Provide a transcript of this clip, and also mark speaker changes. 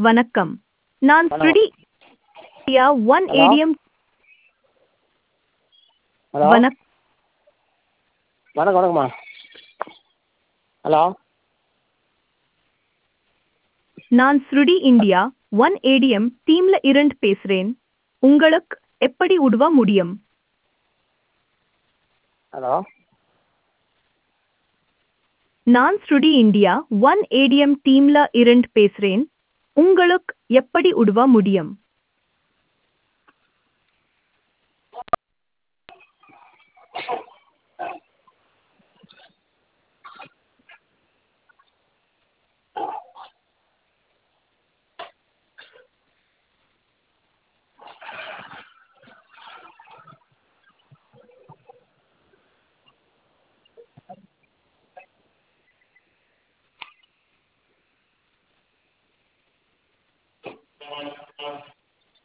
Speaker 1: வணக்கம் நான்
Speaker 2: வணக்கம்.
Speaker 1: Shruti India one
Speaker 2: hello
Speaker 1: ATM
Speaker 2: hello
Speaker 1: வணக்
Speaker 2: வணக்கம் வணக்கம்மா ஹலோ
Speaker 1: நான் ஸ்ருடி இந்தியா ஒன் ஏடிஎம் டீம்ல இருந்து பேசுறேன் உங்களுக்கு எப்படி உதவ முடியும்
Speaker 2: ஹலோ
Speaker 1: நான் ஸ்ருடி இந்தியா ஒன் ஏடிஎம் டீம்ல இருந்து பேசுறேன் உங்களுக்கு எப்படி உதவ முடியும்